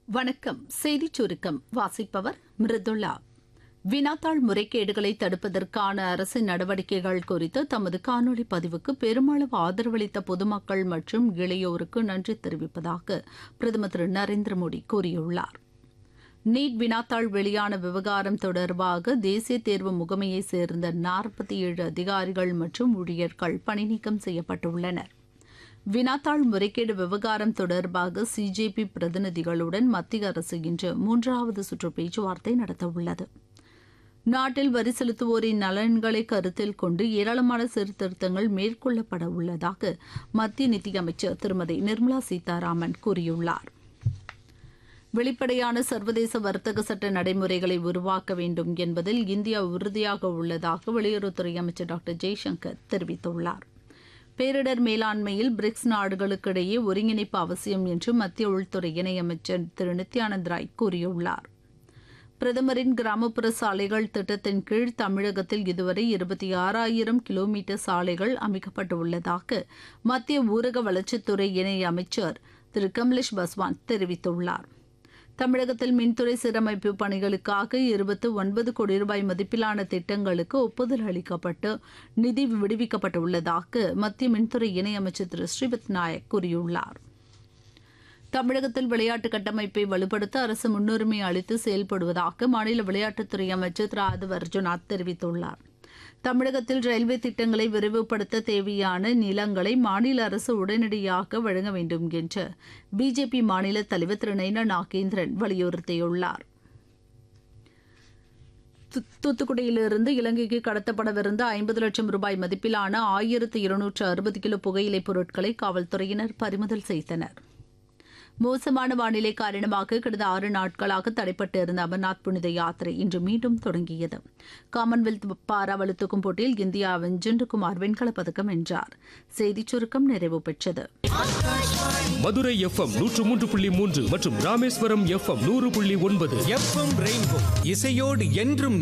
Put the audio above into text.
வணக்கம் செய்திச் சுருக்கம் வாசிப்பவர் மிருதுளா வினாத்தாள் முறைகேடுகளை தடுப்பதற்கான அரசின் நடவடிக்கைகள் குறித்து தமது காணொலி பதிவுக்கு பெருமளவு ஆதரவளித்த பொதுமக்கள் மற்றும் இளையோருக்கு நன்றி தெரிவிப்பதாக பிரதமர் திரு நரேந்திர மோடி கூறியுள்ளார் நீட் வினாத்தாள் வெளியான விவகாரம் தொடர்பாக தேசிய தேர்வு முகமையைச் சேர்ந்த நாற்பத்தி ஏழு அதிகாரிகள் மற்றும் ஊழியர்கள் பணிநீக்கம் செய்யப்பட்டுள்ளனர் வினாத்தாள் முறைகேடு விவகாரம் தொடர்பாக சிஜேபி பிரதிநிதிகளுடன் மத்திய அரசு இன்று மூன்றாவது சுற்று பேச்சுவார்த்தை நடத்தவுள்ளது நாட்டில் வரி செலுத்துவோரின் நலன்களை கருத்தில் கொண்டு ஏராளமான சீர்திருத்தங்கள் மேற்கொள்ளப்பட உள்ளதாக மத்திய நிதியமைச்சர் திருமதி நிர்மலா சீதாராமன் கூறியுள்ளார் வெளிப்படையான சர்வதேச வர்த்தக சட்ட நடைமுறைகளை உருவாக்க வேண்டும் என்பதில் இந்தியா உறுதியாக உள்ளதாக வெளியுறவுத்துறை அமைச்சர் டாக்டர் ஜெய்சங்கர் தெரிவித்துள்ளார் பேரிடர் மேலாண்மையில் பிரிக்ஸ் நாடுகளுக்கிடையே ஒருங்கிணைப்பு அவசியம் என்று மத்திய உள்துறை இணையமைச்சர் திரு நித்யானந்த் ராய் கூறியுள்ளார் பிரதமரின் கிராமப்புற சாலைகள் திட்டத்தின் கீழ் தமிழகத்தில் இதுவரை இருபத்தி ஆறாயிரம் கிலோமீட்டர் சாலைகள் அமைக்கப்பட்டுள்ளதாக மத்திய ஊரக வளர்ச்சித்துறை இணை அமைச்சர் திரு கமலேஷ் பஸ்வான் தெரிவித்துள்ளார் தமிழகத்தில் மின்துறை சீரமைப்பு பணிகளுக்காக இருபத்து ஒன்பது கோடி ரூபாய் மதிப்பிலான திட்டங்களுக்கு ஒப்புதல் அளிக்கப்பட்டு நிதி விடுவிக்கப்பட்டுள்ளதாக மத்திய மின்துறை இணையமைச்சர் திரு ஸ்ரீபத் நாயக் கூறியுள்ளார் தமிழகத்தில் விளையாட்டு கட்டமைப்பை வலுப்படுத்த அரசு முன்னுரிமை அளித்து செயல்படுவதாக மாநில விளையாட்டுத்துறை அமைச்சர் திரு ஆதவ் அர்ஜுனாத் தெரிவித்துள்ளார் தமிழகத்தில் ரயில்வே திட்டங்களை விரைவுபடுத்த தேவையான நிலங்களை மாநில அரசு உடனடியாக வழங்க வேண்டும் என்று பிஜேபி மாநில தலைவர் திரு நைனா நாகேந்திரன் வலியுறுத்தியுள்ளார் தூத்துக்குடியிலிருந்து இலங்கைக்கு கடத்தப்படவிருந்த ஐம்பது லட்சம் ரூபாய் மதிப்பிலான ஆயிரத்து இருநூற்று அறுபது கிலோ புகையிலைப் பொருட்களை காவல்துறையினர் பறிமுதல் செய்தனர் மோசமான வானிலை காரணமாக கடந்த ஆறு நாட்களாக தடைப்பட்டு இருந்த அமர்நாத் புனித யாத்திரை இன்று மீண்டும் தொடங்கியது காமன்வெல்த் பாரா வலுத்தூக்கும் போட்டியில் இந்தியாவின் ஜிண்டுகுமார் வெண்கலப் பதக்கம் வென்றார் செய்திச் சுருக்கம் நிறைவு பெற்றது மதுரை எஃப்எம் நூற்று மூன்று புள்ளி மூன்று மற்றும் ராமேஸ்வரம் எஃப்எம் நூறு புள்ளி ஒன்பது எஃப்எம் ரெயின்போ இசையோடு என்றும்